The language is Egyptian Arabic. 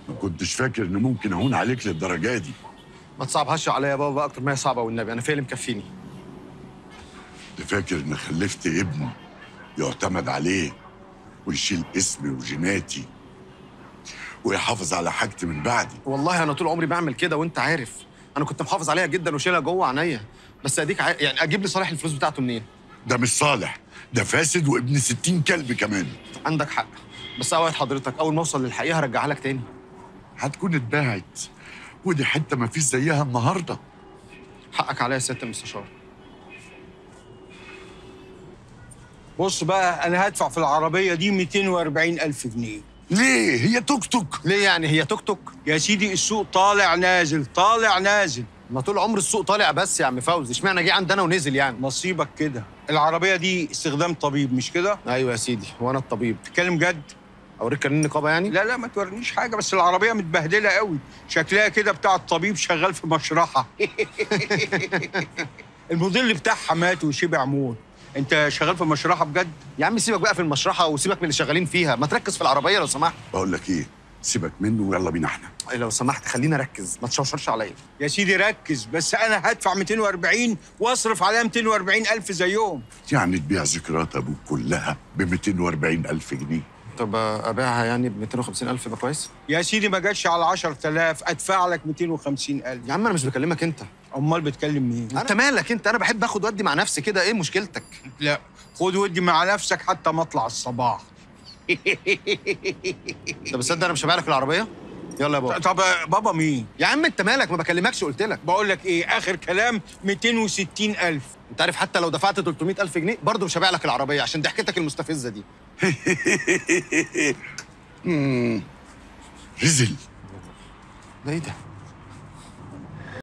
ما كنتش فاكر ان ممكن اهون عليك للدرجه دي ما تصعبهاش عليا يا بابا اكتر ما هي صعبه والنبي انا فيا اللي مكفيني كنت فاكر ان خلفت ابن يعتمد عليه ويشيل اسمي وجيناتي ويحافظ على حاجتي من بعدي والله انا طول عمري بعمل كده وانت عارف انا كنت محافظ عليها جدا وشيلها جوه عينيا بس اديك عا... يعني اجيب لي صالح الفلوس بتاعته منين ده مش صالح ده فاسد وابن ستين كلب كمان عندك حق بس اوعد حضرتك اول ما اوصل للحقيقه هرجعها لك تاني هتكون اتباعت ودي حته ما فيش زيها النهارده حقك عليا يا سياده المستشار بص بقى انا هدفع في العربيه دي 240 الف جنيه ليه هي توك توك ليه يعني هي توك توك يا سيدي السوق طالع نازل طالع نازل ما طول عمر السوق طالع بس يا عم فوزي اشمعنى جه عندنا ونزل يعني نصيبك كده العربيه دي استخدام طبيب مش كده ايوه يا سيدي وانا الطبيب تتكلم جد اوريك كارنيه النقابه يعني لا لا ما تورينيش حاجه بس العربيه متبهدله قوي شكلها كده بتاع الطبيب شغال في مشرحه الموديل بتاعها مات وشبع موت انت شغال في مشرحه بجد يا عم سيبك بقى في المشرحه وسيبك من اللي شغالين فيها ما تركز في العربيه لو سمحت بقول لك ايه سيبك منه ويلا بينا احنا لو سمحت خليني اركز ما تشوشرش عليا يا سيدي ركز بس انا هدفع 240 واصرف عليها 240 الف زيهم يعني تبيع ذكريات ابوك كلها ب 240 الف جنيه طب ابيعها يعني ب 250 الف يبقى كويس يا سيدي ما جاتش على 10000 ادفع لك 250 الف يا عم انا مش بكلمك انت امال بتكلم مين انت مالك انت انا بحب اخد ودي مع نفسي كده ايه مشكلتك لا خد ودي مع نفسك حتى مطلع الصباح طب تصدق انا مش هبيع لك العربيه يلا يا بابا طب بابا مين يا عم انت مالك ما بكلمكش قلت لك بقول لك ايه اخر كلام 260 الف انت عارف حتى لو دفعت 300 الف جنيه برضه مش هبيع لك العربيه عشان ضحكتك المستفزه دي رزل ده ايه ده